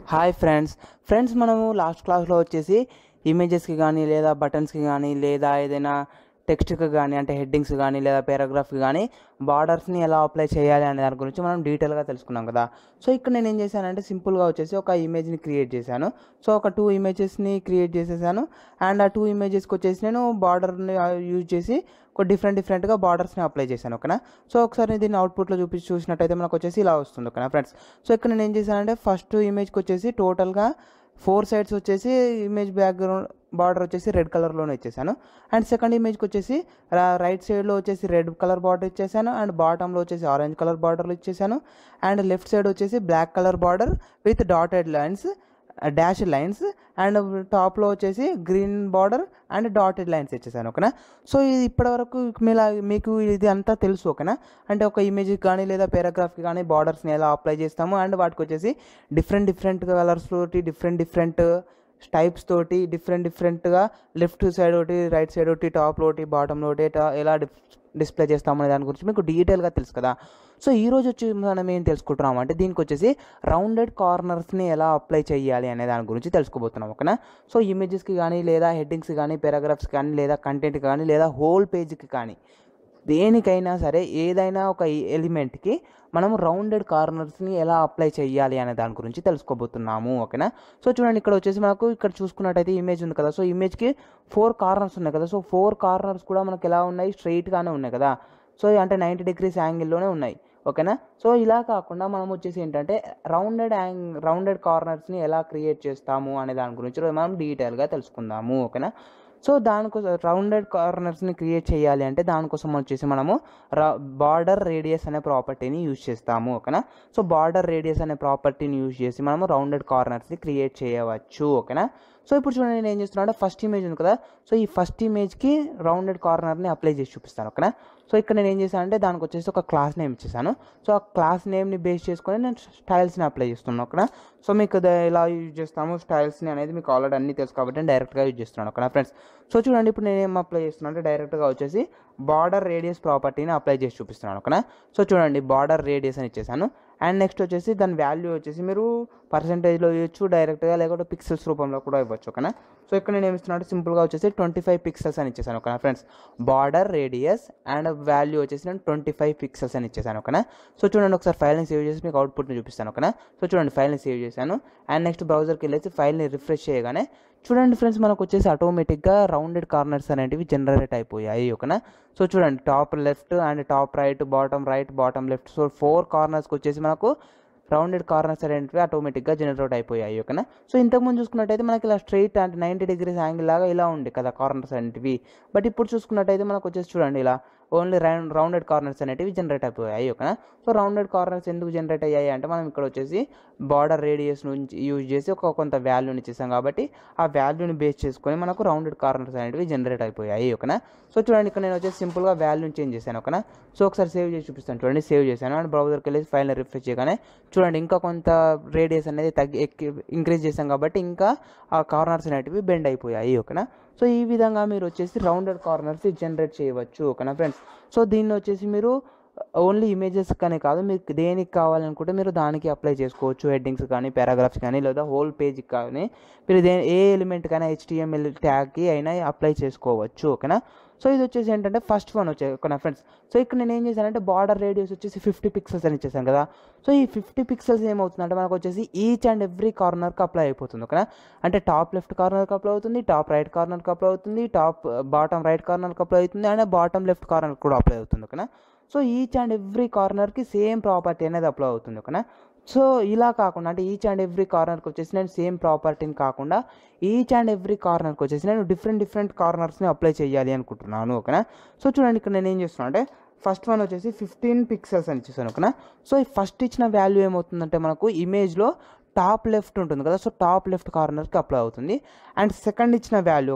hi friends friends మనము last క్లాస్లో వచ్చేసి ఇమేజెస్కి కానీ లేదా బటన్స్కి కానీ లేదా ఏదైనా టెక్స్ట్కి కానీ అంటే హెడ్డింగ్స్ కానీ లేదా పారాగ్రాఫ్కి కానీ బార్డర్స్ని ఎలా అప్లై చేయాలి అనే దాని గురించి మనం డీటెయిల్గా తెలుసుకున్నాం కదా సో ఇక్కడ నేను ఏం చేశానంటే సింపుల్గా వచ్చేసి ఒక ఇమేజ్ని క్రియేట్ చేశాను సో ఒక టూ ఇమేజెస్ని క్రియేట్ చేసేసాను అండ్ ఆ టూ ఇమేజెస్కి వచ్చేసి నేను బార్డర్ని యూజ్ చేసి ఒక డిఫరెంట్ డిఫరెంట్గా బార్డర్స్ని అప్లై చేశాను ఓకేనా సో ఒకసారి దీన్ని అవుట్పుట్లో చూపించి చూసినట్టయితే మనకు వచ్చేసి ఇలా వస్తుంది ఓకేనా ఫ్రెండ్స్ సో ఇక్కడ నేను ఏం చేశానంటే ఫస్ట్ ఇమేజ్కి వచ్చేసి టోటల్గా ఫోర్ సైడ్స్ వచ్చేసి ఇమేజ్ బ్యాక్గ్రౌండ్ బార్డర్ వచ్చేసి రెడ్ కలర్లోనే ఇచ్చేసాను అండ్ సెకండ్ ఇమేజ్కి వచ్చేసి రైట్ సైడ్లో వచ్చేసి రెడ్ కలర్ బార్డర్ ఇచ్చేసాను అండ్ బాటంలో వచ్చేసి ఆరెంజ్ కలర్ బార్డర్లు ఇచ్చేసాను అండ్ లెఫ్ట్ సైడ్ వచ్చేసి black colour border with dotted lines dash lines and టాప్లో వచ్చేసి green border and dotted lines ఇచ్చేసాను ఓకేనా సో ఇది ఇప్పటివరకు మీలా మీకు ఇది అంతా తెలుసు ఓకేనా అంటే ఒక ఇమేజ్కి కానీ లేదా పారాగ్రాఫ్కి కానీ బార్డర్స్ని ఎలా అప్లై చేస్తాము అండ్ వాటికి వచ్చేసి డిఫరెంట్ డిఫరెంట్ కలర్స్ తోటి డిఫరెంట్ డిఫరెంట్ టైప్స్ తోటి డిఫరెంట్ డిఫరెంట్గా లెఫ్ట్ సైడ్ ఒకటి రైట్ సైడ్ ఒకటి టాప్లో ఒకటి బాటంలో ఒకటి ఎలా డిస్ప్లే చేస్తామనే దాని గురించి మీకు డీటెయిల్గా తెలుసు కదా సో ఈ రోజు వచ్చి మనం ఏం తెలుసుకుంటున్నాం అంటే దీనికి వచ్చేసి రౌండెడ్ కార్నర్స్ని ఎలా అప్లై చేయాలి అనే దాని గురించి తెలుసుకోబోతున్నాం ఓకేనా సో ఇమేజెస్కి కానీ లేదా హెడ్డింగ్స్ కానీ పారాగ్రాఫ్స్ కానీ లేదా కంటెంట్ కానీ లేదా హోల్ పేజ్కి కానీ దేనికైనా సరే ఏదైనా ఒక ఎలిమెంట్కి మనం రౌండెడ్ కార్నర్స్ని ఎలా అప్లై చేయాలి అనే దాని గురించి తెలుసుకోబోతున్నాము ఓకేనా సో చూడండి ఇక్కడ వచ్చేసి మనకు ఇక్కడ చూసుకున్నట్టయితే ఇమేజ్ ఉంది కదా సో ఇమేజ్కి ఫోర్ కార్నర్స్ ఉన్నాయి కదా సో ఫోర్ కార్నర్స్ కూడా మనకి ఎలా ఉన్నాయి స్ట్రైట్గానే ఉన్నాయి కదా సో అంటే నైంటీ డిగ్రీస్ యాంగిల్లోనే ఉన్నాయి ఓకేనా సో ఇలా కాకుండా మనం వచ్చేసి ఏంటంటే రౌండెడ్ యాంగ్ రౌండెడ్ కార్నర్స్ని ఎలా క్రియేట్ చేస్తాము అనే దాని గురించి మనం డీటెయిల్గా తెలుసుకుందాము ఓకేనా సో దానికోసం రౌండెడ్ కార్నర్స్ని క్రియేట్ చేయాలి అంటే దానికోసం వచ్చేసి మనము బార్డర్ రేడియస్ అనే ప్రాపర్టీని యూజ్ చేస్తాము ఓకేనా సో బార్డర్ రేడియస్ అనే ప్రాపర్టీని యూజ్ చేసి మనము రౌండెడ్ కార్నర్స్ని క్రియేట్ చేయవచ్చు ఓకేనా సో ఇప్పుడు చూడండి నేను ఏం చేస్తున్నా అంటే ఫస్ట్ ఇమేజ్ ఉంది కదా సో ఈ ఫస్ట్ ఇమేజ్కి రౌండెడ్ కార్నర్ని అప్లై చేసి చూపిస్తాను ఓకేనా సో ఇక్కడ నేను ఏం చేశాను అంటే దానికి వచ్చేసి ఒక క్లాస్ నేమ్ ఇచ్చేసాను సో ఆ క్లాస్ నేమ్ని బేస్ చేసుకొని నేను స్టైల్స్ని అప్లై చేస్తున్నాను ఓకేనా సో మీకు ఎలా యూజ్ చేస్తాము స్టైల్స్ని అనేది మీకు ఆల్రెడీ అన్నీ తెలుసు కాబట్టి నేను డైరెక్ట్గా యూజ్ చేస్తున్నాను ఓకేనా ఫ్రెండ్స్ సో చూడండి ఇప్పుడు నేను ఏం అప్లై చేస్తున్నాను అంటే డైరెక్ట్గా వచ్చేసి బార్డర్ రేడియస్ ప్రాపర్టీని అప్లై చేసి చూపిస్తున్నాను ఓకేనా సో చూడండి బార్డర్ రేడియస్ అని ఇచ్చేసాను అండ్ నెక్స్ట్ వచ్చేసి దాని వాల్యూ వచ్చేసి మీరు పర్సెంటేజ్లో ఇవ్వచ్చు డైరెక్ట్గా లేకపోతే పిక్సెల్స్ రూపంలో కూడా ఇవ్వచ్చు ఓకేనా సో ఇక్కడ నేను ఏమి ఇస్తున్నాను సింపుల్గా వచ్చేసి ట్వంటీ ఫైవ్ పిక్సెల్స్ అని ఇచ్చేసాను ఓకేనా friends border radius and value వచ్చేసి నేను ట్వంటీ ఫైవ్ పిక్సెల్స్ అని ఇచ్చేసాను ఓకేనా సో చూడండి ఒకసారి ఫైల్ని సేవ్ చేసి మీకు అవుట్పుట్ని చూపిస్తాను ఓకేనా సో చూడండి ఫైల్ని సేవ్ చేశాను అండ్ నెక్స్ట్ బ్రౌజర్కి వెళ్ళేసి ఫైల్ని రిఫ్రెష్ చేయగానే చూడండి ఫ్రెండ్స్ మనకు వచ్చేసి ఆటోమేటిక్గా రౌండెడ్ కార్నర్స్ అనేటివి జనరేట్ అయిపోయాయి ఓకేనా సో చూడండి top left and top right bottom right bottom left so four కార్నర్స్కి వచ్చేసి మనకు రౌండెడ్ కార్నర్స్ అనేటివి ఆటోమేటిక్గా జనరేట్ అయిపోయాయి ఓకేనా సో ఇంతకుముందు చూసుకున్నట్టయితే మనకి ఇలా స్ట్రైట్ అంటే నైంటీ డిగ్రీస్ యాంగిల్ లాగా ఇలా ఉండే కదా కార్నర్స్ అనేటివి బట్ ఇప్పుడు చూసుకున్నట్టయితే మనకు వచ్చేసి చూడండి ఇలా ఓన్లీ రౌండ్ రౌండెడ్ కార్నర్స్ అనేటివి జనరేట్ అయిపోయాయి ఓకేనా సో రౌండెడ్ కార్నర్స్ ఎందుకు జనరేట్ అయ్యాయి అంటే మనం ఇక్కడ వచ్చేసి బార్డర్ రేడియస్ నుంచి యూజ్ చేసి ఒక కొంత వాల్యూని ఇచ్చేసాం కాబట్టి ఆ వాల్యూని బేస్ చేసుకొని మనకు రౌండెడ్ కార్నర్స్ అనేటివి జనరేట్ అయిపోయాయి ఓకేనా సో చూడండి ఇక్కడ నేను వచ్చేసి సింపుల్గా వాల్యూని చేంజ్ చేశాను ఓకేనా సో ఒకసారి సేవ్ చేసి చూపిస్తాను చూడండి సేవ్ చేశాను అండ్ బ్రౌజర్కి వెళ్ళేసి ఫైల్ని రిఫ్రెష్ చేయగానే చూడండి ఇంకా కొంత రేడియస్ అనేది తగ్గి ఎక్కి ఇంక్రీజ్ చేశాం కాబట్టి ఇంకా ఆ కార్నర్స్ అనేటివి బెండ్ అయిపోయాయి ఓకేనా సో ఈ విధంగా మీరు వచ్చేసి రౌండెడ్ కార్నర్స్ జనరేట్ చేయవచ్చు ఓకేనా ఫ్రెండ్స్ సో దీన్ని వచ్చేసి మీరు ఓన్లీ ఇమేజెస్ కానీ కాదు మీకు దేనికి కావాలనుకుంటే మీరు దానికి అప్లై చేసుకోవచ్చు హెడ్డింగ్స్ కానీ పారాగ్రాఫ్స్ కానీ లేదా హోల్ పేజ్కి కానీ మీరు దే ఏ ఎలిమెంట్ కానీ హెచ్టిఎంఎల్ ట్యాగ్కి అయినా అప్లై చేసుకోవచ్చు ఓకేనా సో ఇది వచ్చేసి ఏంటంటే ఫస్ట్ వన్ వచ్చే ఓకేనా ఫ్రెండ్స్ సో ఇక్కడ నేను ఏం చేశానంటే బార్డర్ రేడియస్ వచ్చేసి ఫిఫ్టీ పిక్సెల్స్ అని ఇచ్చేసాను కదా సో ఈ ఫిఫ్టీ పిక్సెల్స్ ఏమవుతుందంటే మనకు వచ్చేసి ఈచ్ అండ్ ఎవ్రీ కార్నర్కి అప్లై అయిపోతుంది ఓకేనా అంటే టాప్ లెఫ్ట్ కార్నర్కి అప్లై అవుతుంది టాప్ రైట్ కార్నర్కి అప్లై అవుతుంది టాప్ బాటమ్ రైట్ కార్నర్కి అప్లై అవుతుంది అండ్ బాటమ్ లెఫ్ట్ కార్నర్కి కూడా అప్లై అవుతుంది ఓకేనా సో ఈచ్ అండ్ ఎవ్రీ కార్నర్కి సేమ్ ప్రాపర్టీ అనేది అప్లై అవుతుంది ఓకేనా సో ఇలా కాకుండా అంటే ఈచ్ అండ్ ఎవ్రీ కార్నర్కి వచ్చేసి నేను సేమ్ ప్రాపర్టీని కాకుండా ఈచ్ అండ్ ఎవ్రీ కార్నర్కి వచ్చేసి నేను డిఫరెంట్ డిఫరెంట్ కార్నర్స్ని అప్లై చేయాలి అనుకుంటున్నాను ఓకేనా సో చూడండి ఇక్కడ నేను ఏం చేస్తున్నాను అంటే ఫస్ట్ వన్ వచ్చేసి ఫిఫ్టీన్ పిక్సెల్స్ అని ఇచ్చేసాను ఓకేనా సో ఈ ఫస్ట్ ఇచ్చిన వాల్యూ ఏమవుతుందంటే మనకు ఇమేజ్లో టాప్ లెఫ్ట్ ఉంటుంది కదా సో టాప్ లెఫ్ట్ కార్నర్కి అప్లై అవుతుంది అండ్ సెకండ్ ఇచ్చిన వాల్యూ ఓకేనా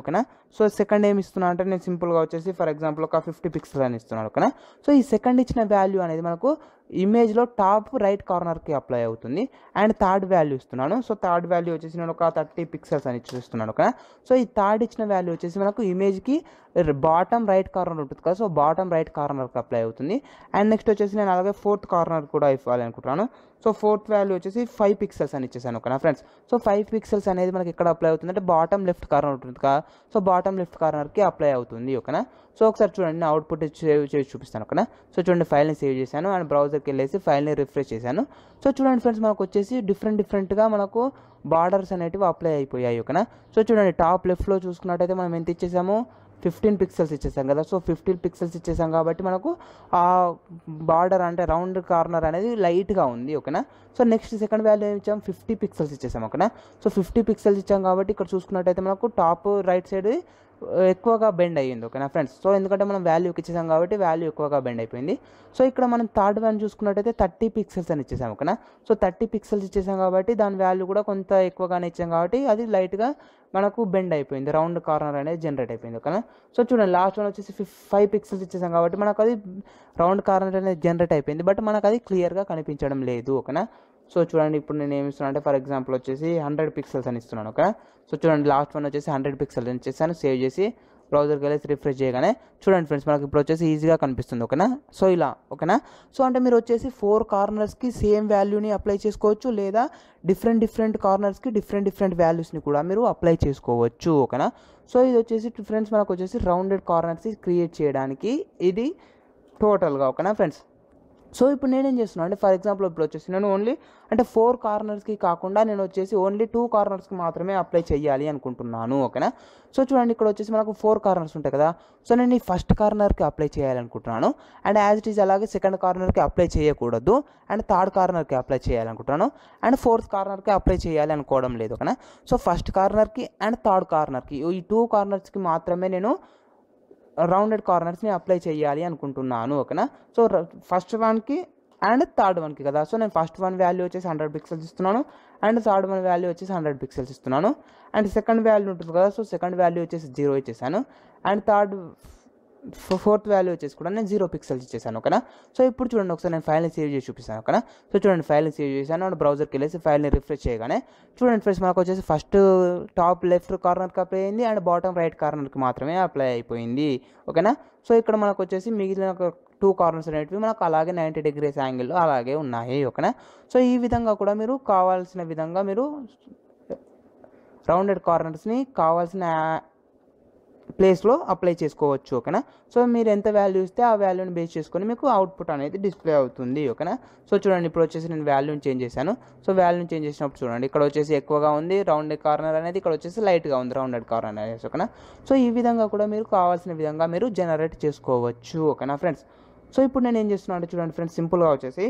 సో సెకండ్ ఏమి ఇస్తున్నా అంటే నేను సింపుల్గా వచ్చేసి ఫర్ ఎగ్జాంపుల్ ఒక ఫిఫ్టీ పిక్సెల్ అని ఇస్తున్నాను ఓకేనా సో ఈ సెకండ్ ఇచ్చిన వాల్యూ అనేది మనకు ఇమేజ్లో టాప్ రైట్ కార్నర్కి అప్లై అవుతుంది అండ్ థర్డ్ వాల్యూ ఇస్తున్నాను సో థర్డ్ వాల్యూ వచ్చేసి నేను ఒక థర్టీ పిక్సెల్స్ అని ఇస్తున్నాను ఓకేనా సో ఈ థర్డ్ ఇచ్చిన వాల్యూ వచ్చేసి మనకు ఇమేజ్కి బాటమ్ రైట్ కార్నర్ ఉంటుంది కదా సో బాటమ్ రైట్ కార్నర్కి అప్లై అవుతుంది అండ్ నెక్స్ట్ వచ్చేసి నేను అలాగే ఫోర్త్ కార్నర్ కూడా ఇవ్వాలి అనుకుంటున్నాను సో ఫోర్త్ వాల్యూ వచ్చేసి ఫైవ్ పిక్సెల్స్ అని ఇచ్చేసాను ఓకేనా ఫ్రెండ్స్ సో ఫైవ్ పిక్సెల్స్ అనేది మనకి ఎక్కడ అప్లై అవుతుంది అంటే బాటమ్ లెఫ్ట్ కార్నర్ ఉంటుంది కదా సో బాటమ్ లెఫ్ట్ కార్నర్కి అప్లై అవుతుంది ఓకేనా సో ఒకసారి చూడండి నేను అవుట్పుట్ సేవ్ చేసి చూపిస్తాను ఓకేనా సో చూడండి ఫైల్ని సేవ్ చేశాను అండ్ బ్రౌజర్కి వెళ్ళేసి ఫైల్ని రిఫ్రెష్ చేశాను సో చూడండి ఫ్రెండ్స్ మనకు వచ్చేసి డిఫరెంట్ డిఫరెంట్గా మనకు బార్డర్స్ అనేటివి అప్లై అయిపోయాయి ఓకేనా సో చూడండి టాప్ లెఫ్ట్లో చూసుకున్నట్టయితే మనం ఎంత ఇచ్చేసాము ఫిఫ్టీన్ పిక్సెల్స్ ఇచ్చేసాం కదా సో ఫిఫ్టీన్ పిక్సెల్స్ ఇచ్చేసాం కాబట్టి మనకు ఆ బార్డర్ అంటే రౌండ్ కార్నర్ అనేది లైట్గా ఉంది ఓకేనా సో నెక్స్ట్ సెకండ్ వాల్యూ ఏమి ఇచ్చాం ఫిఫ్టీ పిక్సెల్స్ ఇచ్చేసాం ఓకేనా సో ఫిఫ్టీ పిక్సెల్స్ ఇచ్చాం కాబట్టి ఇక్కడ చూసుకున్నట్టయితే మనకు టాప్ రైట్ సైడ్ ఎక్కువగా బెండ్ అయ్యింది ఓకేనా ఫ్రెండ్స్ సో ఎందుకంటే మనం వాల్యూకి ఇచ్చేసాం కాబట్టి వాల్యూ ఎక్కువగా బెండ్ అయిపోయింది సో ఇక్కడ మనం థర్డ్ వన్ చూసుకున్నట్టయితే థర్టీ పిక్సెల్స్ అని ఇచ్చేసాం ఓకేనా సో థర్టీ పిక్సెల్స్ ఇచ్చేసాం కాబట్టి దాని వాల్యూ కూడా కొంత ఎక్కువగానే ఇచ్చాం కాబట్టి అది లైట్గా మనకు బెండ్ అయిపోయింది రౌండ్ కార్నర్ అనేది జనరేట్ అయిపోయింది ఓకేనా సో చూడండి లాస్ట్ వన్ వచ్చేసి ఫైవ్ పిక్సెల్స్ ఇచ్చేసాం కాబట్టి మనకు అది రౌండ్ కార్నర్ అనేది జనరేట్ అయిపోయింది బట్ మనకు అది క్లియర్గా కనిపించడం లేదు ఓకేనా సో చూడండి ఇప్పుడు నేను ఏమి ఇస్తున్నాను అంటే ఫర్ ఎగ్జాంపుల్ వచ్చేసి హండ్రెడ్ పిక్సెల్స్ అని ఇస్తున్నాను ఓకే సో చూడండి లాస్ట్ వన్ వచ్చేసి హండ్రెడ్ పిక్సెల్స్ అని చేశాను సేవ్ చేసి బ్రౌజర్కి వెళ్ళేసి రిఫ్రెష్ చేయగానే చూడండి ఫ్రెండ్స్ మనకి ఇప్పుడు వచ్చేసి ఈజీగా కనిపిస్తుంది ఓకేనా సో ఇలా ఓకేనా సో అంటే మీరు వచ్చేసి ఫోర్ కార్నర్స్కి సేమ్ వాల్యూని అప్లై చేసుకోవచ్చు లేదా డిఫరెంట్ డిఫరెంట్ కార్నర్స్కి డిఫరెంట్ డిఫరెంట్ వాల్యూస్ని కూడా మీరు అప్లై చేసుకోవచ్చు ఓకేనా సో ఇది వచ్చేసి ఫ్రెండ్స్ మనకు వచ్చేసి రౌండెడ్ కార్నర్స్ క్రియేట్ చేయడానికి ఇది టోటల్గా ఓకేనా ఫ్రెండ్స్ సో ఇప్పుడు నేనేం చేస్తున్నాను అంటే ఫర్ ఎగ్జాంపుల్ ఇప్పుడు వచ్చేసి నేను ఓన్లీ అంటే ఫోర్ కార్నర్స్కి కాకుండా నేను వచ్చేసి ఓన్లీ టూ కార్నర్స్కి మాత్రమే అప్లై చేయాలి అనుకుంటున్నాను ఓకేనా సో చూడండి ఇక్కడ వచ్చేసి మనకు ఫోర్ కార్నర్స్ ఉంటాయి కదా సో నేను ఈ ఫస్ట్ కార్నర్కి అప్లై చేయాలనుకుంటున్నాను అండ్ యాజ్ ఇట్ ఈజ్ అలాగే సెకండ్ కార్నర్కి అప్లై చేయకూడదు అండ్ థర్డ్ కార్నర్కి అప్లై చేయాలనుకుంటున్నాను అండ్ ఫోర్త్ కార్నర్కి అప్లై చేయాలి అనుకోవడం లేదు ఓకేనా సో ఫస్ట్ కార్నర్కి అండ్ థర్డ్ కార్నర్కి ఈ టూ కార్నర్స్కి మాత్రమే నేను రౌండెడ్ కార్నర్స్ని అప్లై చేయాలి అనుకుంటున్నాను ఓకేనా సో ఫస్ట్ వన్కి అండ్ థర్డ్ వన్కి కదా సో నేను ఫస్ట్ వన్ వాల్యూ వచ్చేసి హండ్రెడ్ పిక్సెల్స్ ఇస్తున్నాను అండ్ థర్డ్ వన్ వాల్యూ వచ్చేసి హండ్రెడ్ పిక్సెల్స్ ఇస్తున్నాను అండ్ సెకండ్ వాల్యూ ఉంటుంది కదా సో సెకండ్ వాల్యూ వచ్చేసి జీరో ఇచ్చేసాను అండ్ థర్డ్ ఫోర్త్ వాల్యూ వచ్చేసి కూడా నేను జీరో పిక్సెల్స్ ఇచ్చేసాను ఓకేనా సో ఇప్పుడు చూడండి ఒకసారి నేను ఫైల్ని సేవ్ చేసి చూపిస్తాను ఓకేనా సో చూడండి ఫైల్ని సేవ్ చేశాను అండ్ బ్రౌజర్కి వెళ్ళేసి ఫైల్ని రిఫ్రెష్ చేయగానే చూడండి ఫ్రెండ్స్ మనకు వచ్చేసి ఫస్ట్ టాప్ లెఫ్ట్ కార్నర్కి అప్లై అయింది అండ్ బాటమ్ రైట్ కార్నర్కి మాత్రమే అప్లై అయిపోయింది ఓకేనా సో ఇక్కడ మనకు వచ్చేసి మిగిలిన టూ కార్నర్స్ అనేటివి మనకు అలాగే నైంటీ డిగ్రీస్ యాంగిల్లో అలాగే ఉన్నాయి ఓకేనా సో ఈ విధంగా కూడా మీరు కావాల్సిన విధంగా మీరు రౌండెడ్ కార్నర్స్ని కావాల్సిన ప్లేస్లో అప్లై చేసుకోవచ్చు ఓకేనా సో మీరు ఎంత వాల్యూ ఇస్తే ఆ వాల్యూని బేస్ చేసుకొని మీకు అవుట్పుట్ అనేది డిస్ప్లే అవుతుంది ఓకేనా సో చూడండి ఇప్పుడు వచ్చేసి నేను వాల్యూని చేంజ్ చేశాను సో వాల్యూని చేంజ్ చేసినప్పుడు చూడండి ఇక్కడ వచ్చేసి ఎక్కువగా ఉంది రౌండెడ్ కార్నర్ అనేది ఇక్కడ వచ్చేసి లైట్గా ఉంది రౌండెడ్ కార్నర్ అనేది ఓకేనా సో ఈ విధంగా కూడా మీరు కావాల్సిన విధంగా మీరు జనరేట్ చేసుకోవచ్చు ఓకేనా ఫ్రెండ్స్ సో ఇప్పుడు నేను ఏం చేస్తున్నాను అంటే చూడండి ఫ్రెండ్స్ సింపుల్గా వచ్చేసి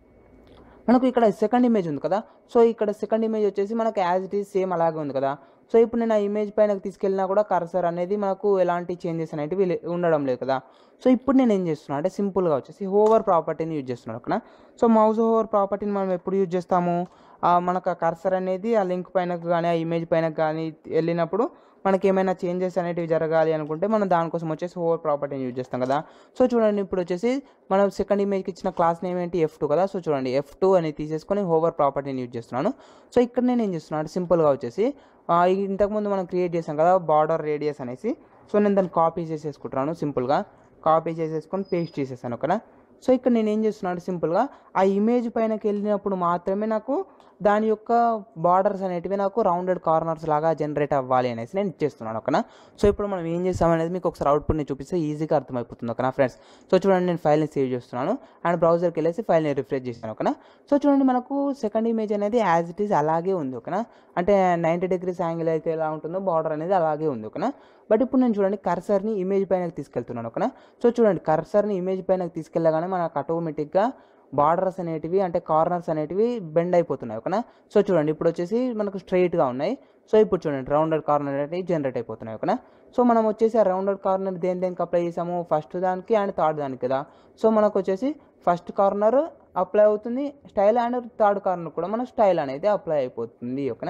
మనకు ఇక్కడ సెకండ్ ఇమేజ్ ఉంది కదా సో ఇక్కడ సెకండ్ ఇమేజ్ వచ్చేసి మనకు యాజ్ ఇట్ ఈస్ సేమ్ అలాగే ఉంది కదా సో ఇప్పుడు నేను ఆ ఇమేజ్ పైన తీసుకెళ్ళినా కూడా కర్సర్ అనేది మనకు ఎలాంటి చేంజెస్ అనేటివి లే- ఉండడం లేదు కదా సో ఇప్పుడు నేను ఏం చేస్తున్నాను అంటే సింపుల్గా వచ్చేసి హోవర్ ప్రాపర్టీని యూజ్ చేస్తున్నాను ఓకేనా సో మౌస్ హోవర్ ప్రాపర్టీని మనం ఎప్పుడు యూజ్ చేస్తాము ఆ మనకు ఆ కర్సర్ అనేది ఆ లింక్ పైన కానీ ఆ ఇమేజ్ పైన కానీ వెళ్ళినప్పుడు మనకి ఏమైనా చేంజెస్ అనేటివి జరగాలి అనుకుంటే మనం దానికోసం వచ్చేసి హోవర్ ప్రాపర్టీని యూజ్ చేస్తాం కదా సో చూడండి ఇప్పుడు వచ్చేసి మనం సెకండ్ ఇమేజ్కి ఇచ్చిన క్లాస్ నేమ్ ఏంటి ఎఫ్ టూ కదా సో చూడండి ఎఫ్ టూ అని తీసేసుకొని హోవర్ ప్రాపర్టీని యూజ్ చేస్తున్నాను సో ఇక్కడ నేను ఏం చేస్తున్నాను అంటే సింపుల్గా వచ్చేసి ఆ, ఇంతకుముందు మనం క్రియేట్ చేసాం కదా బార్డర్ రేడియస్ అనేసి సో నేను దాన్ని కాపీ చేసేసుకుంటున్నాను సింపుల్గా కాపీ చేసేసుకొని పేస్ట్ చేసేసాను ఓకేనా సో ఇక్కడ నేను ఏం చేస్తున్నాను అంటే సింపుల్గా ఆ ఇమేజ్ పైనకి వెళ్ళినప్పుడు మాత్రమే నాకు దాని యొక్క బార్డర్స్ అనేటివి నాకు రౌండెడ్ కార్నర్స్ లాగా జనరేట్ అవ్వాలి అనేసి నేను ఇచ్చేస్తున్నాను ఓకేనా సో ఇప్పుడు మనం ఏం చేస్తాం అనేది మీకు ఒకసారి అవుట్పుట్ని చూపిస్తే ఈజీగా అర్థమైపోతుంది ఓకేనా ఫ్రెండ్స్ సో చూడండి నేను ఫైల్ని సేవ్ చేస్తున్నాను అండ్ బ్రౌజర్కి వెళ్ళేసి ఫైల్ని రిఫ్రెష్ చేశాను ఓకేనా సో చూడండి మనకు సెకండ్ ఇమేజ్ అనేది యాజ్ ఇట్ ఈస్ అలాగే ఉంది ఓకేనా అంటే నైంటీ డిగ్రీస్ యాంగిల్ అయితే ఎలా ఉంటుందో బార్డర్ అనేది అలాగే ఉంది ఓకేనా బట్ ఇప్పుడు నేను చూడండి కర్సర్ని ఇమేజ్ పైనకి తీసుకెళ్తున్నాను ఓకేనా సో చూడండి కర్సర్ని ఇమేజ్ పైనకి తీసుకెళ్ళగానే మనకు ఆటోమేటిక్గా బార్డర్స్ అనేటివి అంటే కార్నర్స్ అనేటివి బెండ్ అయిపోతున్నాయి ఓకేనా సో చూడండి ఇప్పుడు వచ్చేసి మనకు స్ట్రైట్గా ఉన్నాయి సో ఇప్పుడు చూడండి రౌండెడ్ కార్నర్ అనేవి జనరేట్ అయిపోతున్నాయి ఓకేనా సో మనం వచ్చేసి ఆ రౌండెడ్ కార్నర్ దేని దేనికి అప్లై చేసాము ఫస్ట్ దానికి అండ్ థర్డ్ దానికి కదా సో మనకు వచ్చేసి ఫస్ట్ కార్నర్ అప్లై అవుతుంది స్టైల్ అండ్ థర్డ్ కార్నర్ కూడా మన స్టైల్ అనేది అప్లై అయిపోతుంది ఓకేనా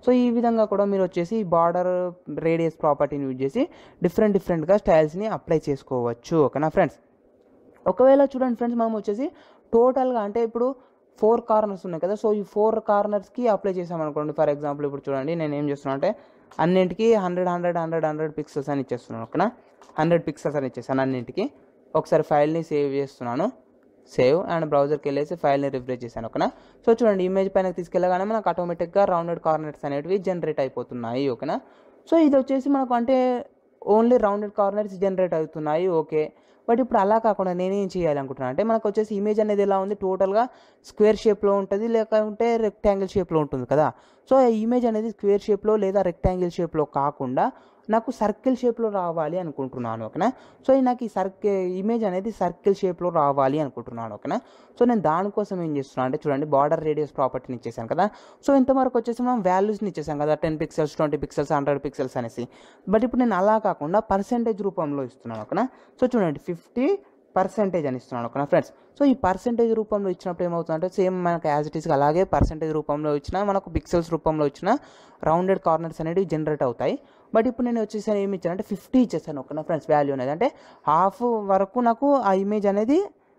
సో ఈ విధంగా కూడా మీరు వచ్చేసి బార్డర్ రేడియస్ ప్రాపర్టీని యూజ్ చేసి డిఫరెంట్ డిఫరెంట్గా స్టైల్స్ని అప్లై చేసుకోవచ్చు ఓకేనా ఫ్రెండ్స్ ఒకవేళ చూడండి ఫ్రెండ్స్ మనం వచ్చేసి టోటల్గా అంటే ఇప్పుడు ఫోర్ కార్నర్స్ ఉన్నాయి కదా సో ఈ ఫోర్ కార్నర్స్కి అప్లై చేసామనుకోండి ఫర్ ఎగ్జాంపుల్ ఇప్పుడు చూడండి నేను ఏం చేస్తున్నా అంటే అన్నింటికి hundred hundred hundred hundred pixels అని ఇచ్చేస్తున్నాను ఓకేనా హండ్రెడ్ పిక్సెల్స్ అని ఇచ్చేసాను అన్నింటికి ఒకసారి ఫైల్ని సేవ్ చేస్తున్నాను సేవ్ అండ్ బ్రౌజర్కి వెళ్ళేసి ఫైల్ని రిఫ్రెష్ చేశాను ఓకేనా సో చూడండి ఇమేజ్ పైన తీసుకెళ్ళగానే మనకు ఆటోమేటిక్గా రౌండెడ్ కార్నర్స్ అనేటివి జనరేట్ అయిపోతున్నాయి ఓకేనా సో ఇది వచ్చేసి మనకు అంటే ఓన్లీ రౌండెడ్ కార్నర్స్ జనరేట్ అవుతున్నాయి ఓకే బట్ ఇప్పుడు అలా కాకుండా నేనేం చేయాలి అనుకుంటున్నాను అంటే మనకు వచ్చేసి ఇమేజ్ అనేది ఎలా ఉంది టోటల్గా స్క్వేర్ షేప్లో ఉంటుంది లేకుంటే రెక్టాంగిల్ షేప్లో ఉంటుంది కదా సో ఈ ఇమేజ్ అనేది స్క్వేర్ షేప్లో లేదా రెక్టాంగిల్ షేప్లో కాకుండా నాకు సర్కిల్ షేప్లో రావాలి అనుకుంటున్నాను ఓకేనా సో ఈ నాకు ఈ సర్కిల్ ఇమేజ్ అనేది సర్కిల్ షేప్లో రావాలి అనుకుంటున్నాను ఓకేనా సో నేను దానికోసం ఏం చేస్తున్నాను అంటే చూడండి బార్డర్ రేడియస్ ప్రాపర్టీని ఇచ్చేసాను కదా సో ఇంతవరకు వచ్చేసి మనం వాల్యూస్ని ఇచ్చేసాం కదా ten pixels twenty pixels hundred pixels అనేసి బట్ ఇప్పుడు నేను అలా కాకుండా పర్సెంటేజ్ రూపంలో ఇస్తున్నాను ఓకేనా సో చూడండి ఫిఫ్టీ పర్సెంటేజ్ అని ఇస్తున్నాను ఓకేనా ఫ్రెండ్స్ సో ఈ పర్సెంటేజ్ రూపంలో ఇచ్చినప్పుడు ఏమవుతుందంటే సేమ్ మనకు యాజ్ ఇట్ ఈస్గా అలాగే పర్సెంటేజ్ రూపంలో ఇచ్చిన మనకు పిక్సెల్స్ రూపంలో ఇచ్చిన రౌండెడ్ కార్నర్స్ అనేవి జనరేట్ అవుతాయి బట్ ఇప్పుడు నేను వచ్చేసాను ఏమి ఇచ్చాను అంటే ఫిఫ్టీ ఇచ్చేసాను ఓకేనా ఫ్రెండ్స్ వాల్యూ అనేది అంటే హాఫ్ వరకు నాకు ఆ ఇమేజ్ అనేది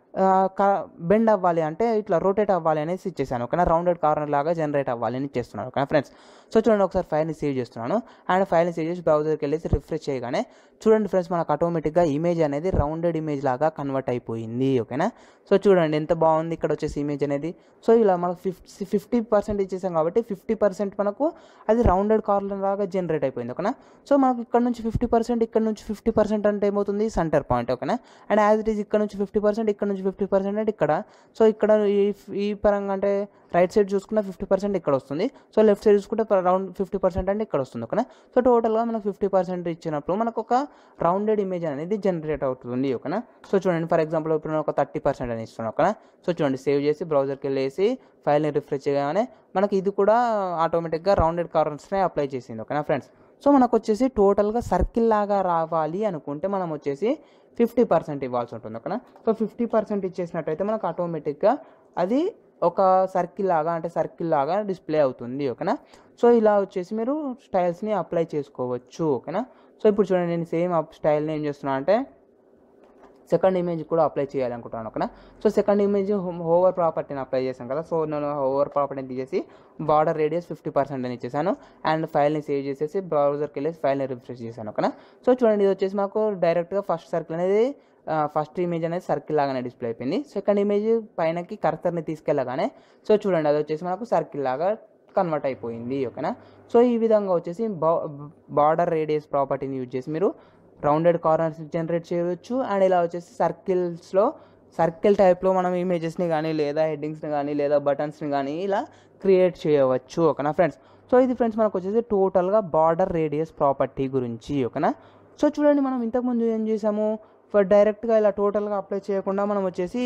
బెండ్ అవ్వాలి అంటే ఇట్లా రొటేట్ అవ్వాలి అనేసి ఇచ్చేసాను ఓకేనా రౌండెడ్ కార్నర్ లాగా జనరేట్ అవ్వాలి అని ఇచ్చేస్తున్నాను ఓకేనా ఫ్రెండ్స్ సో చూడండి ఒకసారి ఫైల్ని సేవ్ చేస్తున్నాను అండ్ ఫైల్ని సేవ్ చేసి బ్రౌజర్కి వెళ్ళేసి రిఫ్రెష్ చేయగానే చూడండి ఫ్రెండ్స్ మనకు ఆటోమేటిక్గా ఇమేజ్ అనేది రౌండెడ్ ఇమేజ్ లాగా కన్వర్ట్ అయిపోయింది ఓకేనా సో చూడండి ఎంత బాగుంది ఇక్కడ వచ్చేసి ఇమేజ్ అనేది సో ఇలా మనకు ఫిఫ్టీ ఫిఫ్టీ పర్సెంట్ ఇచ్చేసాం కాబట్టి ఫిఫ్టీ పర్సెంట్ మనకు అది రౌండెడ్ కార్నర్ లాగా జనరేట్ అయిపోయింది ఓకేనా సో మనకు ఇక్కడ నుంచి ఫిఫ్టీ పర్సెంట్ ఇక్కడ నుంచి ఫిఫ్టీ పర్సెంట్ అంటే ఏమవుతుంది సెంటర్ పాయింట్ ఓకేనా అండ్ యాజ్ ఇట్ ఈస్ ఇక్కడ నుంచి ఫిఫ్టీ పర్సెంట్ ఇక్కడ నుంచి ఫిఫ్టీ పర్సెంట్ అంటే ఇక్కడ సో ఇక్కడ ఈ ఈ పరంగా అంటే రైట్ సైడ్ చూసుకున్న ఫిఫ్టీ పర్సెంట్ ఇక్కడ వస్తుంది సో లెఫ్ట్ సైడ్ చూసుకుంటే రౌండ్ ఫిఫ్టీ పర్సెంట్ అంటే ఇక్కడ వస్తుంది ఓకేనా సో టోటల్గా మనకు ఫిఫ్టీ పర్సెంట్ ఇచ్చినప్పుడు మనకు ఒక రౌండెడ్ ఇమేజ్ అనేది జనరేట్ అవుతుంది ఓకేనా సో చూడండి ఫర్ ఎగ్జాంపుల్ ఇప్పుడు నేను ఒక థర్టీ పర్సెంట్ అని ఇస్తున్నాను ఓకేనా సో చూడండి సేవ్ చేసి బ్రౌజర్కి వెళ్ళేసి ఫైల్ని రిఫ్రెష్ చేయగానే మనకి ఇది కూడా ఆటోమేటిక్గా రౌండెడ్ కార్నర్స్నే అప్లై చేసింది ఓకేనా ఫ్రెండ్స్ సో మనకు వచ్చేసి టోటల్గా సర్కిల్ లాగా రావాలి అనుకుంటే మనం వచ్చేసి ఫిఫ్టీ పర్సెంట్ ఇవ్వాల్సి ఉంటుంది ఓకేనా సో ఫిఫ్టీ పర్సెంట్ ఇచ్చేసినట్టయితే మనకు ఆటోమేటిక్గా అది ఒక సర్కిల్ లాగా అంటే సర్కిల్ లాగా డిస్ప్లే అవుతుంది ఓకేనా సో ఇలా వచ్చేసి మీరు స్టైల్స్ని అప్లై చేసుకోవచ్చు ఓకేనా సో ఇప్పుడు చూడండి నేను సేమ్ స్టైల్ని ఏం చేస్తున్నా అంటే సెకండ్ ఇమేజ్ కూడా అప్లై చేయాలనుకుంటున్నాను ఓకేనా సో సెకండ్ ఇమేజ్ ఓవర్ ప్రాపర్టీని అప్లై చేశాను కదా సో నేను ఓవర్ ప్రాపర్టీని తీసేసి బార్డర్ రేడియస్ ఫిఫ్టీ పర్సెంట్ అని ఇచ్చేసాను అండ్ ఫైల్ని సేవ్ చేసేసి బ్రౌజర్కి వెళ్ళేసి ఫైల్ని రిఫ్రెష్ చేశాను ఓకేనా సో చూడండి ఇది వచ్చేసి మాకు డైరెక్ట్గా ఫస్ట్ సర్కిల్ అనేది ఫస్ట్ ఇమేజ్ అనేది సర్కిల్ లాగానే డిస్ప్లే అయిపోయింది సెకండ్ ఇమేజ్ పైనకి కర్సర్ని తీసుకెళ్ళగానే సో చూడండి అది వచ్చేసి మనకు సర్కిల్ లాగా కన్వర్ట్ అయిపోయింది ఓకేనా సో ఈ విధంగా వచ్చేసి బార్డర్ రేడియస్ ప్రాపర్టీని యూజ్ చేసి మీరు రౌండెడ్ కార్నర్స్ జనరేట్ చేయవచ్చు అండ్ ఇలా వచ్చేసి సర్కిల్స్లో సర్కిల్ టైప్లో మనం ఇమేజెస్ని కానీ లేదా హెడ్డింగ్స్ని కానీ లేదా బటన్స్ని కానీ ఇలా క్రియేట్ చేయవచ్చు ఓకేనా ఫ్రెండ్స్ సో ఇది ఫ్రెండ్స్ మనకు వచ్చేసి టోటల్గా బార్డర్ రేడియస్ ప్రాపర్టీ గురించి ఓకేనా సో చూడండి మనం ఇంతకుముందు ఏం చేసాము ఫర్ డైరెక్ట్గా ఇలా టోటల్గా అప్లై చేయకుండా మనం వచ్చేసి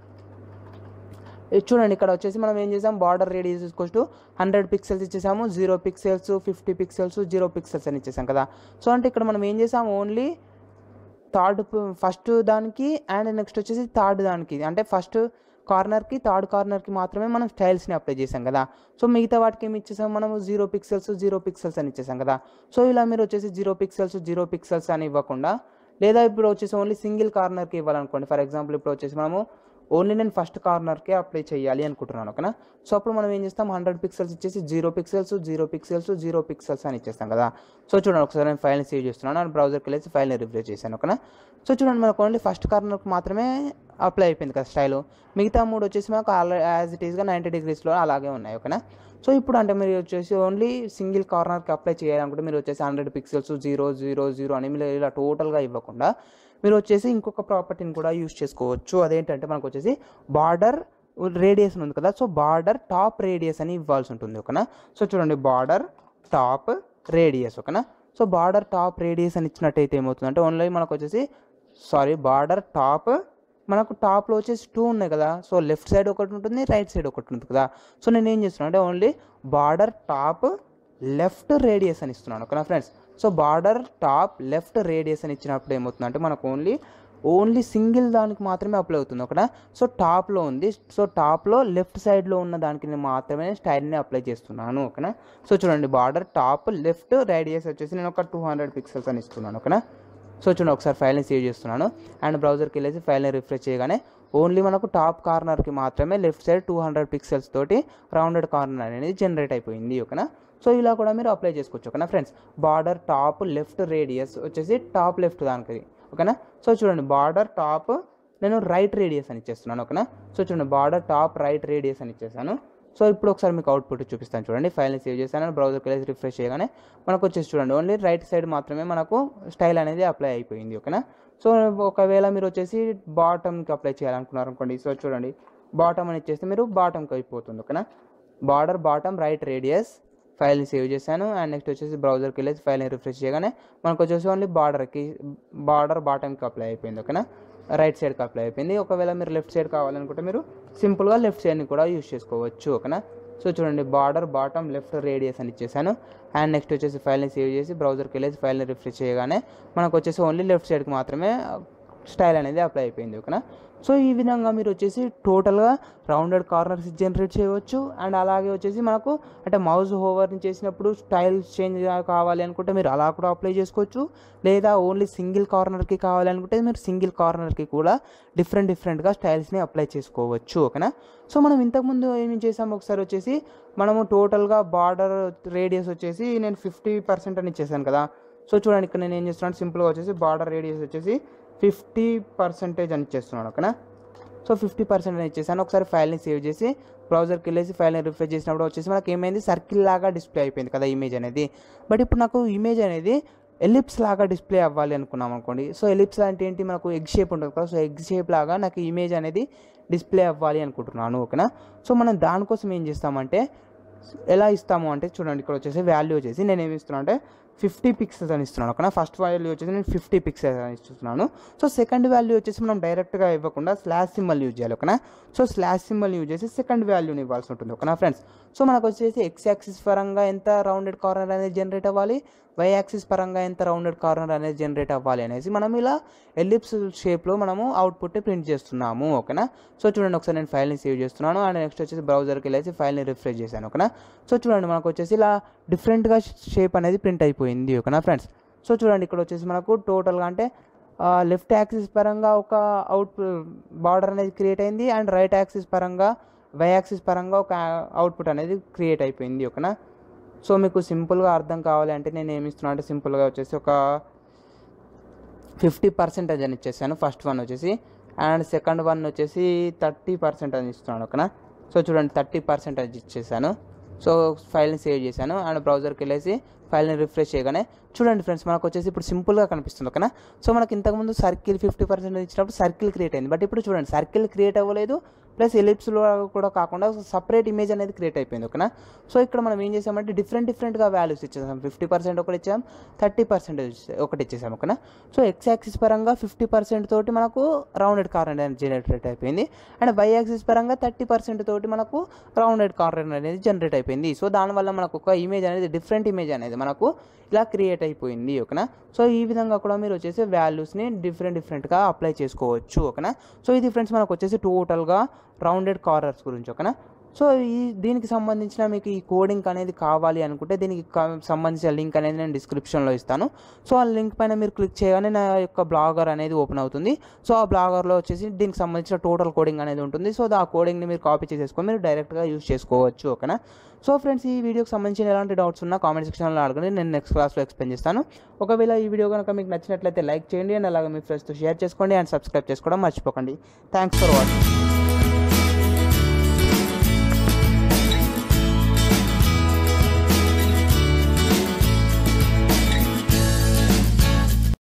ఇది చూడండి ఇక్కడ వచ్చేసి మనం ఏం చేసాం బార్డర్ రేడియస్ తీసుకొచ్చు హండ్రెడ్ పిక్సెల్స్ ఇచ్చేసాము zero pixels fifty pixels zero pixels అని ఇచ్చేసాం కదా సో అంటే ఇక్కడ మనం ఏం చేసాం ఓన్లీ థర్డ్ ఫస్ట్ దానికి అండ్ నెక్స్ట్ వచ్చేసి థర్డ్ దానికి అంటే ఫస్ట్ కార్నర్కి థర్డ్ కార్నర్కి మాత్రమే మనం స్టైల్స్ని అప్లై చేసాం కదా సో మిగతా వాటికి ఏమి ఇచ్చేసాం మనం జీరో పిక్సెల్స్ జీరో పిక్సెల్స్ అని ఇచ్చేసాం కదా సో ఇలా మీరు వచ్చేసి జీరో పిక్సెల్స్ జీరో పిక్సెల్స్ అని ఇవ్వకుండా లేదా ఇప్పుడు వచ్చేసి ఓన్లీ సింగిల్ కార్నర్కి ఇవ్వాలనుకోండి ఫర్ ఎగ్జాంపుల్ ఇప్పుడు వచ్చేసి మనము ఓన్లీ నేను ఫస్ట్ కార్నర్కే అప్లై చేయాలి అనుకుంటున్నాను ఓకేనా సో అప్పుడు మనం ఏం చేస్తాం హండ్రెడ్ పిక్సెల్స్ ఇచ్చేసి zero pixels zero pixels zero pixels అని ఇచ్చేస్తాం కదా సో చూడండి ఒకసారి నేను ఫైల్ని సేవ్ చేస్తున్నాను అండ్ బ్రౌజర్కి వెళ్ళేసి ఫైల్ని రిఫ్రెష్ చేశాను ఓకేనా సో చూడండి మనకు ఓన్లీ ఫస్ట్ కార్నర్కి మాత్రమే అప్లై అయిపోయింది కదా స్టైల్ మిగతా మూడు వచ్చేసి మాకు యాజ్ ఇట్ ఈస్గా నైంటీ డిగ్రీస్లో అలాగే ఉన్నాయి ఓకేనా సో ఇప్పుడు అంటే మీరు వచ్చేసి ఓన్లీ సింగిల్ కార్నర్కి అప్లై చేయాలనుకుంటే మీరు వచ్చేసి hundred pixels zero zero zero అని మీరు ఇలా టోటల్గా ఇవ్వకుండా మీరు వచ్చేసి ఇంకొక ప్రాపర్టీని కూడా యూస్ చేసుకోవచ్చు అదేంటంటే మనకు వచ్చేసి బార్డర్ రేడియస్ ఉంది కదా సో బార్డర్ టాప్ రేడియస్ అని ఇవ్వాల్సి ఉంటుంది ఓకేనా సో చూడండి బార్డర్ టాప్ రేడియస్ ఓకేనా సో బార్డర్ టాప్ రేడియస్ అని ఇచ్చినట్టయితే ఏమవుతుందంటే ఓన్లీ మనకు వచ్చేసి సారీ బార్డర్ టాప్ మనకు టాప్లో వచ్చేసి టూ ఉన్నాయి కదా సో లెఫ్ట్ సైడ్ ఒకటి ఉంటుంది రైట్ సైడ్ ఒకటి ఉంటుంది కదా సో నేను ఏం చేస్తున్నాను అంటే only border top left radius అని ఇస్తున్నాను ఓకేనా friends so border top left radius అని ఇచ్చినప్పుడు ఏమవుతుందంటే మనకు ఓన్లీ ఓన్లీ సింగిల్ దానికి మాత్రమే అప్లై అవుతుంది ఓకేనా సో టాప్లో ఉంది సో టాప్లో లెఫ్ట్ సైడ్లో ఉన్న దానికి నేను మాత్రమే స్టైల్ని అప్లై చేస్తున్నాను ఓకేనా సో చూడండి బార్డర్ టాప్ లెఫ్ట్ రేడియస్ వచ్చేసి నేను ఒక టూ హండ్రెడ్ పిక్సెల్స్ అని ఇస్తున్నాను ఓకేనా సో చూడండి ఒకసారి ఫైల్ని సేవ్ చేస్తున్నాను అండ్ బ్రౌజర్కి వెళ్ళేసి ఫైల్ని రిఫ్రెష్ చేయగానే ఓన్లీ మనకు టాప్ కార్నర్కి మాత్రమే left side two hundred pixels తోటి రౌండెడ్ కార్నర్ అనేది జనరేట్ అయిపోయింది ఓకేనా సో ఇలా కూడా మీరు అప్లై చేసుకోవచ్చు ఓకేనా friends border top left radius వచ్చేసి టాప్ లెఫ్ట్ దానికి ఓకేనా సో చూడండి బార్డర్ టాప్ నేను రైట్ రేడియస్ అని ఇచ్చేస్తున్నాను ఓకేనా సో చూడండి బార్డర్ టాప్ రైట్ రేడియస్ అని ఇచ్చేసాను సో ఇప్పుడు ఒకసారి మీకు అవుట్పుట్ చూపిస్తాను చూడండి ఫైల్ని సేవ్ చేశాను బ్రౌజర్కి వెళ్ళేసి రిఫ్రెష్ చేయగానే మనకు వచ్చేసి చూడండి ఓన్లీ రైట్ సైడ్ మాత్రమే మనకు స్టైల్ అనేది అప్లై అయిపోయింది ఓకేనా సో ఒకవేళ మీరు వచ్చేసి బాటమ్కి అప్లై చేయాలనుకున్నారు అనుకోండి సో చూడండి బాటమ్ అని ఇచ్చేస్తే మీరు బాటమ్కి అయిపోతుంది ఓకేనా బార్డర్ బాటమ్ రైట్ రేడియస్ ఫైల్ని సేవ్ చేశాను అండ్ నెక్స్ట్ వచ్చేసి బ్రౌజర్కి వెళ్ళేసి ఫైల్ని రిఫ్రెష్ చేయగానే మనకు వచ్చేసి ఓన్లీ బార్డర్కి బార్డర్ బాటమ్కి అప్లై అయిపోయింది ఓకేనా రైట్ సైడ్కి అప్లై అయిపోయింది ఒకవేళ మీరు లెఫ్ట్ సైడ్ కావాలనుకుంటే మీరు సింపుల్గా లెఫ్ట్ సైడ్ని కూడా యూస్ చేసుకోవచ్చు ఓకేనా సో చూడండి బార్డర్ బాటమ్ లెఫ్ట్ రేడియస్ అని ఇచ్చేసాను అండ్ నెక్స్ట్ వచ్చేసి ఫైల్ని సేవ్ చేసి బ్రౌజర్కి వెళ్ళేసి ఫైల్ని రిఫ్రెష్ చేయగానే మనకు వచ్చేసి ఓన్లీ లెఫ్ట్ సైడ్కి మాత్రమే స్టైల్ అనేది అప్లై అయిపోయింది ఓకేనా సో ఈ విధంగా మీరు వచ్చేసి టోటల్గా రౌండెడ్ కార్నర్స్ జనరేట్ చేయవచ్చు అండ్ అలాగే వచ్చేసి మనకు అంటే మౌజ్ హోవర్ని చేసినప్పుడు స్టైల్ చేంజ్ కావాలి అనుకుంటే మీరు అలా కూడా అప్లై చేసుకోవచ్చు లేదా ఓన్లీ సింగిల్ కార్నర్కి కావాలి అనుకుంటే మీరు సింగిల్ కార్నర్కి కూడా డిఫరెంట్ డిఫరెంట్గా స్టైల్స్ని అప్లై చేసుకోవచ్చు ఓకేనా సో మనం ఇంతకుముందు ఏమి చేసాము ఒకసారి వచ్చేసి మనము టోటల్గా బార్డర్ రేడియస్ వచ్చేసి నేను ఫిఫ్టీ పర్సెంట్ అని ఇచ్చేసాను కదా సో చూడండి ఇక్కడ నేను ఏం చేస్తున్నాను సింపుల్గా వచ్చేసి బార్డర్ రేడియస్ వచ్చేసి ఫిఫ్టీ పర్సెంటేజ్ అని ఇచ్చేస్తున్నాను ఓకేనా సో ఫిఫ్టీ పర్సెంట్ అని ఇచ్చేసాను ఒకసారి ఫైల్ని సేవ్ చేసి బ్రౌజర్కి వెళ్ళేసి ఫైల్ని రిఫ్రెష్ చేసినప్పుడు వచ్చేసి మనకి ఏమైంది సర్కిల్ లాగా డిస్ప్లే అయిపోయింది కదా ఇమేజ్ అనేది బట్ ఇప్పుడు నాకు ఇమేజ్ అనేది ఎలిప్స్ లాగా డిస్ప్లే అవ్వాలి అనుకున్నాం అనుకోండి సో ఎలిప్స్ అంటే ఏంటి మనకు ఎగ్ షేప్ ఉంటుంది కదా సో ఎగ్ షేప్ లాగా నాకు ఇమేజ్ అనేది డిస్ప్లే అవ్వాలి అనుకుంటున్నాను ఓకేనా సో మనం దానికోసం ఏం చేస్తామంటే ఎలా ఇస్తాము అంటే చూడండి ఇక్కడ వచ్చేసి వాల్యూ వచ్చేసి నేను ఏమి ఇస్తున్నాను అంటే ఫిఫ్టీ పిక్సెల్స్ అని ఇస్తున్నాను ఓకేనా ఫస్ట్ వాల్యూ వచ్చేసి నేను ఫిఫ్టీ పిక్సెల్స్ అని ఇస్తున్నాను సో సెకండ్ వాల్యూ వచ్చేసి మనం డైరెక్ట్గా ఇవ్వకుండా స్లాష్ సింబల్ యూజ్ చేయాలి ఓకేనా సో స్లాష్ సింబల్ యూజ్ చేసి సెకండ్ వాల్యూని ఇవ్వాల్సి ఉంటుంది ఓకేనా ఫ్రెండ్స్ సో మనకు వచ్చేసి ఎక్స్ యాక్సిస్ పరంగా ఎంత రౌండెడ్ కార్నర్ అనేది జనరేట్ అవ్వాలి వై యాక్సిస్ పరంగా ఎంత రౌండెడ్ కార్నర్ అనేది జనరేట్ అవ్వాలి అనేసి మనం ఇలా ఎలిప్స్ షేప్లో మనము అవుట్పుట్ ప్రింట్ చేస్తున్నాము ఓకేనా సో చూడండి ఒకసారి నేను ఫైల్ని సేవ్ చేస్తున్నాను అండ్ నెక్స్ట్ వచ్చేసి బ్రౌజర్కి వెళ్ళేసి ఫైల్ని రిఫ్రెష్ చేశాను ఓకేనా సో చూడండి మనకు వచ్చేసి ఇలా డిఫరెంట్గా షేప్ అనేది ప్రింట్ అయిపోయింది ఓకేనా ఫ్రెండ్స్ సో చూడండి ఇక్కడ వచ్చేసి మనకు టోటల్గా అంటే లెఫ్ట్ యాక్సిస్ పరంగా ఒక అవుట్ బార్డర్ అనేది క్రియేట్ అయింది అండ్ రైట్ యాక్సిస్ పరంగా వై యాక్సిస్ పరంగా ఒక అవుట్పుట్ అనేది క్రియేట్ అయిపోయింది ఓకేనా సో మీకు సింపుల్గా అర్థం కావాలి అంటే నేను ఏమి ఇస్తున్నాను అంటే సింపుల్గా వచ్చేసి ఒక ఫిఫ్టీ పర్సెంటేజ్ అని ఇచ్చేసాను ఫస్ట్ వన్ వచ్చేసి అండ్ సెకండ్ వన్ వచ్చేసి థర్టీ పర్సెంట్ అని ఇస్తున్నాను ఓకేనా సో చూడండి థర్టీ పర్సెంటేజ్ ఇచ్చేసాను సో ఫైల్ని సేవ్ చేశాను అండ్ బ్రౌజర్కి వెళ్ళేసి ఫైల్ని రిఫ్రెష్ చేయగానే చూడండి ఫ్రెండ్స్ మనకు వచ్చేసి ఇప్పుడు సింపుల్గా కనిపిస్తుంది ఓకేనా సో మనకి ఇంతకుముందు సర్కిల్ ఫిఫ్టీ పర్సెంట్ ఇచ్చినప్పుడు సర్కిల్ క్రియేట్ అయింది బట్ ఇప్పుడు చూడండి సర్కిల్ క్రియేట్ అవ్వలేదు ప్లస్ ఎలిప్స్లో కూడా కాకుండా సపరేట్ ఇమేజ్ అనేది క్రియేట్ అయిపోయింది ఓకేనా సో ఇక్కడ మనం ఏం చేసామంటే డిఫరెంట్ డిఫరెంట్గా వాల్యూస్ ఇచ్చేసాం ఫిఫ్టీ పర్సెంట్ ఒకటి ఇచ్చాం థర్టీ పర్సెంటేజ్ ఒకటి ఇచ్చేసాం ఓకేనా సో ఎక్స్ యాక్సిస్ పరంగా ఫిఫ్టీ పర్సెంట్ తోటి మనకు రౌండెడ్ కార్నర్ అనేది జనరేట్ అయిపోయింది అండ్ వై యాక్సిస్ పరంగా థర్టీ పర్సెంట్ తోటి మనకు రౌండెడ్ కార్నర్ అనేది జనరేట్ అయిపోయింది సో దానివల్ల మనకు ఒక ఇమేజ్ అనేది డిఫరెంట్ ఇమేజ్ అనేది మనకు ఇలా క్రియేట్ అయిపోయింది ఓకేనా సో ఈ విధంగా కూడా మీరు వచ్చేసి వాల్యూస్ని డిఫరెంట్ డిఫరెంట్గా అప్లై చేసుకోవచ్చు ఓకేనా సో ఇది ఫ్రెండ్స్ మనకు వచ్చేసి టోటల్గా రౌండెడ్ కార్నర్స్ గురించి ఓకేనా సో ఈ దీనికి సంబంధించిన మీకు ఈ కోడింగ్ అనేది కావాలి అనుకుంటే దీనికి క- సంబంధించిన లింక్ అనేది నేను డిస్క్రిప్షన్లో ఇస్తాను సో ఆ లింక్ పైన మీరు క్లిక్ చేయగానే నా యొక్క బ్లాగర్ అనేది ఓపెన్ అవుతుంది సో ఆ బ్లాగర్లో వచ్చేసి దీనికి సంబంధించిన టోటల్ కోడింగ్ అనేది ఉంటుంది సో ఆ కోడింగ్ని మీరు కాపీ చేసేసుకొని మీరు డైరెక్ట్గా యూస్ చేసుకోవచ్చు ఓకేనా సో ఫ్రెండ్స్ ఈ వీడియోకి సంబంధించిన ఎలాంటి డౌట్స్ ఉన్నా కామెంట్ సెక్షన్లో అడగండి నేను నెక్స్ట్ క్లాస్లో ఎక్స్ప్లెయిన్ చేస్తాను ఒకవేళ ఈ వీడియో కనుక మీకు నచ్చినట్లయితే లైక్ చేయండి అండ్ అలాగే మీ ఫ్రెండ్స్తో షేర్ చేసుకోండి అండ్ సబ్స్క్రైబ్ చేసుకోవడం మర్చిపోకండి థ్యాంక్స్ ఫర్ వాచింగ్